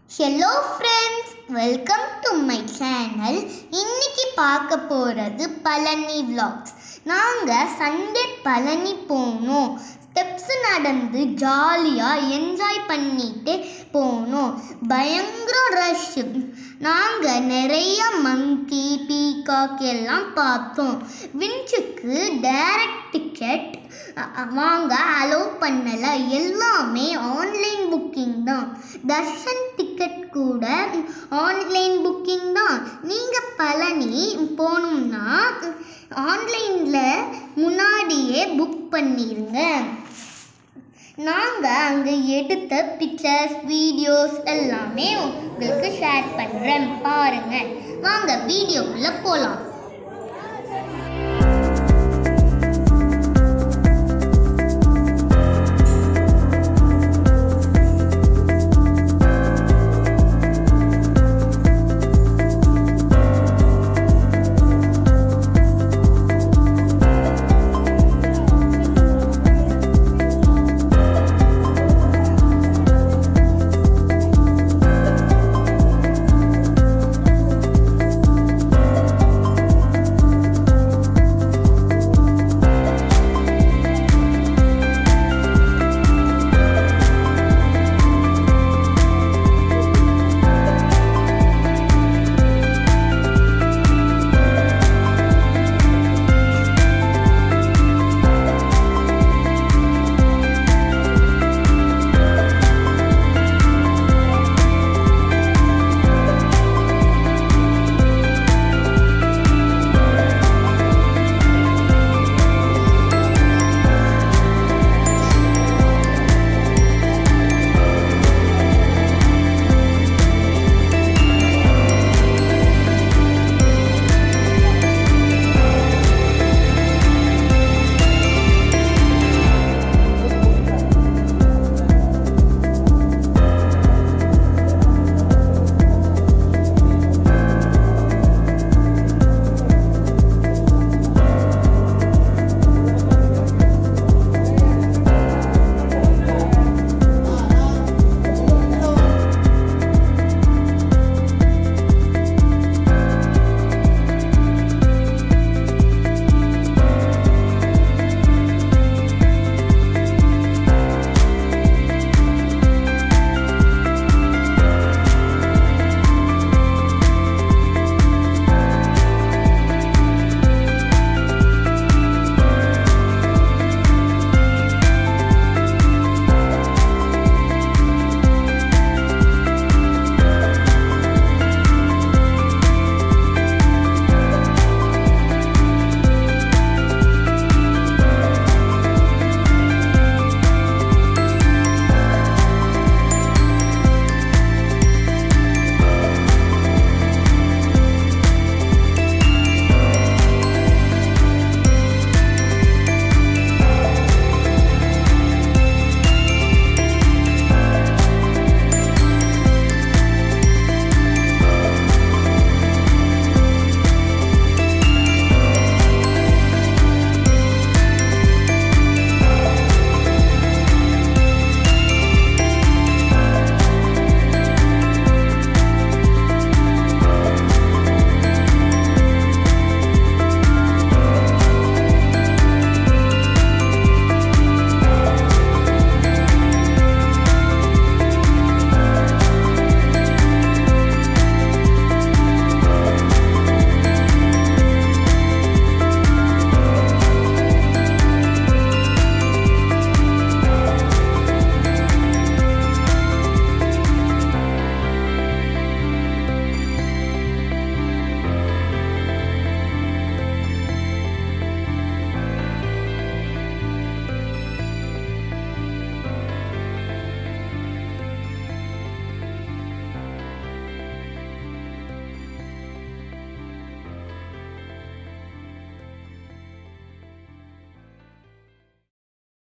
hello friends welcome to my channel இன்னைக்கு பார்க்க போகிறது பழனி vlogs நாங்கள் சண்டே பழனி போனோம் ஸ்டெப்ஸ் நடந்து ஜாலியாக என்ஜாய் பண்ணிட்டு போனோம் பயங்கர ரஷ் நாங்கள் நிறைய மங்கி பீகாக் எல்லாம் பார்த்தோம் விஞ்சுக்கு டைரக்ட் டிக்கெட் வாங்க அலோவ் பண்ணலை எல்லாமே ஆன்லைன் புக்கிங் தான் தர்ஷன் டிக்கெட் கூட ஆன்லைன் புக்கிங் தான் நீங்கள் பழனி போகணும்னா ஆன்லைனில் முன்னாடியே புக் பண்ணிடுங்க நாங்கள் அங்கே எடுத்த பிக்சர்ஸ் வீடியோஸ் எல்லாமே உங்களுக்கு ஷேர் பண்ணுறேன் பாருங்கள் வாங்க வீடியோக்குள்ளே போகலாம்